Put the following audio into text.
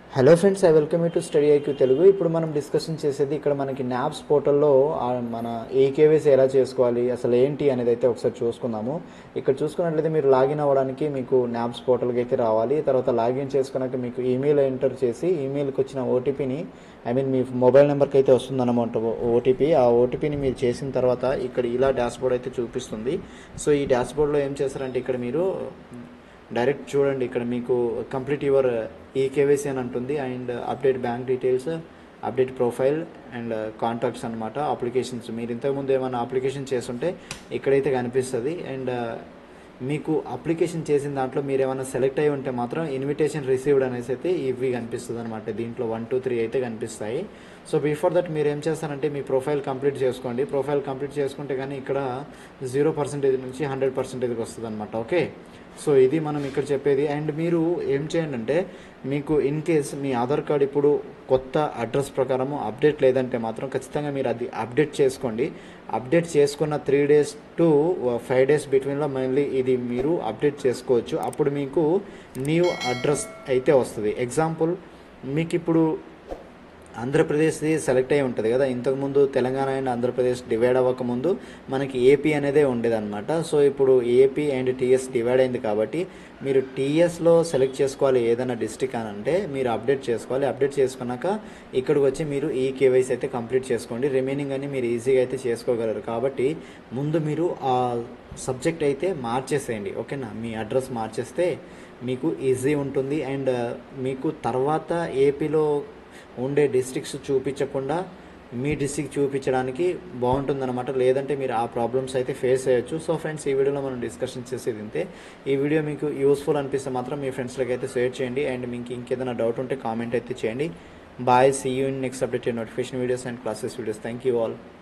hello friends I welcome you to study IQ Telugu ఇప్పుడు మనం discussion చేసేది ఇక్కడ మనకి న్యాప్స్ పోర్టల్లో ఆ మన ఏకేవైసీ ఎలా చేసుకోవాలి అసలు ఏంటి అనేది అయితే ఒకసారి చూసుకుందాము ఇక్కడ చూసుకున్నట్లయితే మీరు లాగిన్ అవ్వడానికి మీకు న్యాప్స్ పోర్టల్కి అయితే రావాలి తర్వాత లాగిన్ చేసుకున్నాక మీకు ఈమెయిల్ ఎంటర్ చేసి ఈమెయిల్కి వచ్చిన ఓటీపీని ఐ మీన్ మీ మొబైల్ నెంబర్కి అయితే వస్తుందన్నమాట ఓటీపీ ఆ ఓటీపీని మీరు చేసిన తర్వాత ఇక్కడ ఇలా డాష్బోర్డ్ అయితే చూపిస్తుంది సో ఈ డాష్బోర్డ్లో ఏం చేస్తారంటే ఇక్కడ మీరు డైరెక్ట్ చూడండి ఇక్కడ మీకు కంప్లీట్ యువర్ ఈకేవైసీ అని అంటుంది and update bank details update profile and contacts అనమాట అప్లికేషన్స్ మీరు ఇంతకుముందు ఏమైనా అప్లికేషన్ చేస్తుంటే ఇక్కడైతే కనిపిస్తుంది అండ్ మీకు అప్లికేషన్ చేసిన దాంట్లో మీరు ఏమైనా సెలెక్ట్ అయి ఉంటే మాత్రం ఇన్విటేషన్ రిసీవ్డ్ అనేసి అయితే ఇవి కనిపిస్తుంది అనమాట దీంట్లో వన్ టూ త్రీ అయితే కనిపిస్తాయి సో బిఫోర్ దట్ మీరు ఏం చేస్తారంటే మీ ప్రొఫైల్ కంప్లీట్ చేసుకోండి ప్రొఫైల్ కంప్లీట్ చేసుకుంటే కానీ ఇక్కడ జీరో పర్సెంటేజ్ నుంచి హండ్రెడ్ పర్సెంటేజ్కి వస్తుంది అనమాట ఓకే సో ఇది మనం ఇక్కడ చెప్పేది అండ్ మీరు ఏం చేయండి అంటే మీకు ఇన్ కేస్ మీ ఆధార్ కార్డ్ ఇప్పుడు కొత్త అడ్రస్ ప్రకారము అప్డేట్ లేదంటే మాత్రం ఖచ్చితంగా మీరు అది అప్డేట్ చేసుకోండి అప్డేట్ చేసుకున్న three days to five days బిట్వీన్లో మళ్ళీ ఇది మీరు అప్డేట్ చేసుకోవచ్చు అప్పుడు మీకు న్యూ అడ్రస్ అయితే వస్తుంది ఎగ్జాంపుల్ మీకు ఇప్పుడు ఆంధ్రప్రదేశ్ది సెలెక్ట్ అయి ఉంటుంది కదా ఇంతకుముందు తెలంగాణ అండ్ ఆంధ్రప్రదేశ్ డివైడ్ అవ్వకముందు మనకి ఏపీ అనేదే ఉండేదన్నమాట సో ఇప్పుడు ఏపీ అండ్ టీఎస్ డివైడ్ అయింది కాబట్టి మీరు టీఎస్లో సెలెక్ట్ చేసుకోవాలి ఏదైనా డిస్టిక్ అని అంటే మీరు అప్డేట్ చేసుకోవాలి అప్డేట్ చేసుకున్నాక ఇక్కడికి వచ్చి మీరు ఈ కేవైసీ అయితే కంప్లీట్ చేసుకోండి రిమైనింగ్ అని మీరు ఈజీగా అయితే చేసుకోగలరు కాబట్టి ముందు మీరు ఆ సబ్జెక్ట్ అయితే మార్చేసేయండి ఓకేనా మీ అడ్రస్ మార్చేస్తే మీకు ఈజీ ఉంటుంది అండ్ మీకు తర్వాత ఏపీలో ఉండే డిస్ట్రిక్ట్స్ చూపించకుండా మీ డిస్ట్రిక్ట్ చూపించడానికి బాగుంటుందన్నమాట లేదంటే మీరు ఆ ప్రాబ్లమ్స్ అయితే ఫేస్ చేయొచ్చు సో ఫ్రెండ్స్ ఈ వీడియోలో మనం డిస్కషన్ చేసేది ఇంతే ఈ వీడియో మీకు యూస్ఫుల్ అనిపిస్తే మాత్రం మీ ఫ్రెండ్స్లకి అయితే షేర్ చేయండి అండ్ మీకు ఇంకేదైనా డౌట్ ఉంటే కామెంట్ అయితే చేయండి bye see you in next update notification videos and classes videos thank you all